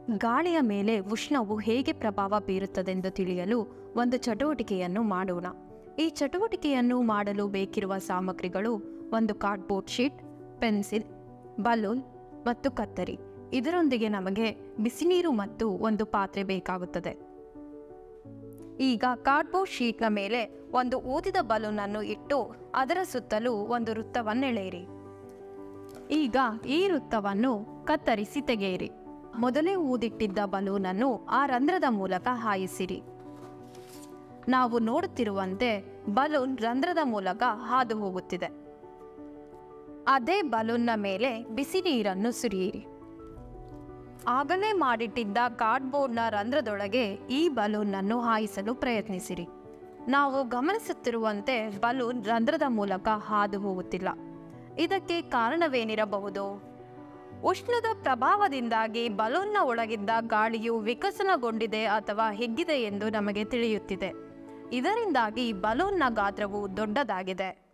ಗಾಳಿಯ ಮೇಲೆ ಉಷ್ಣವು ಹೇಗೆ ಪ್ರಭಾವ ಬೀರುತ್ತದೆಂದು ತಿಳಿಯಲು ಒಂದು ಚಟುವಟಿಕೆಯನ್ನು ಮಾಡೋಣ ಈ ಚಟುವಟಿಕೆಯನ್ನು ಮಾಡಲು ಬೇಕಿರುವ ಸಾಮಗ್ರಿಗಳು ಒಂದು ಕಾರ್ಡ್ಬೋರ್ಡ್ ಶೀಟ್ ಪೆನ್ಸಿಲ್ ಬಲೂನ್ ಮತ್ತು ಕತ್ತರಿ ಇದರೊಂದಿಗೆ ನಮಗೆ ಬಿಸಿನೀರು ಮತ್ತು ಒಂದು ಪಾತ್ರೆ ಬೇಕಾಗುತ್ತದೆ ಈಗ ಕಾರ್ಡ್ಬೋರ್ಡ್ ಶೀಟ್ನ ಮೇಲೆ ಒಂದು ಊದಿದ ಬಲೂನ್ ಅನ್ನು ಇಟ್ಟು ಅದರ ಸುತ್ತಲೂ ಒಂದು ವೃತ್ತವನ್ನೆಳೆಯಿರಿ ಈಗ ಈ ವೃತ್ತವನ್ನು ಕತ್ತರಿಸಿ ತೆಗೆಯಿರಿ ಮೊದಲೇ ಊದಿಟ್ಟಿದ್ದ ಬಲೂನ್ ಅನ್ನು ಆ ರಂಧ್ರದ ಮೂಲಕ ಹಾಯಿಸಿರಿ ನಾವು ನೋಡುತ್ತಿರುವಂತೆ ಬಲೂನ್ ರಂಧ್ರದ ಮೂಲಕ ಹಾದು ಹೋಗುತ್ತಿದೆ ಅದೇ ಬಲೂನ್ನ ಮೇಲೆ ಬಿಸಿ ನೀರನ್ನು ಸುರಿಯಿರಿ ಆಗಲೇ ಮಾಡಿಟ್ಟಿದ್ದ ಕಾರ್ಡ್ಬೋರ್ಡ್ನ ರಂಧ್ರದೊಳಗೆ ಈ ಬಲೂನ್ ಅನ್ನು ಹಾಯಿಸಲು ಪ್ರಯತ್ನಿಸಿರಿ ನಾವು ಗಮನಿಸುತ್ತಿರುವಂತೆ ಬಲೂನ್ ರಂಧ್ರದ ಮೂಲಕ ಹಾದು ಹೋಗುತ್ತಿಲ್ಲ ಇದಕ್ಕೆ ಕಾರಣವೇನಿರಬಹುದು ಉಷ್ಣದ ಪ್ರಭಾವದಿಂದಾಗಿ ಬಲೂನ್ನ ಒಳಗಿದ್ದ ಗಾಳಿಯು ವಿಕಸನಗೊಂಡಿದೆ ಅಥವಾ ಹಿಗ್ಗಿದೆ ಎಂದು ನಮಗೆ ತಿಳಿಯುತ್ತಿದೆ ಇದರಿಂದಾಗಿ ಬಲೂನ್ನ ಗಾತ್ರವು ದೊಡ್ಡದಾಗಿದೆ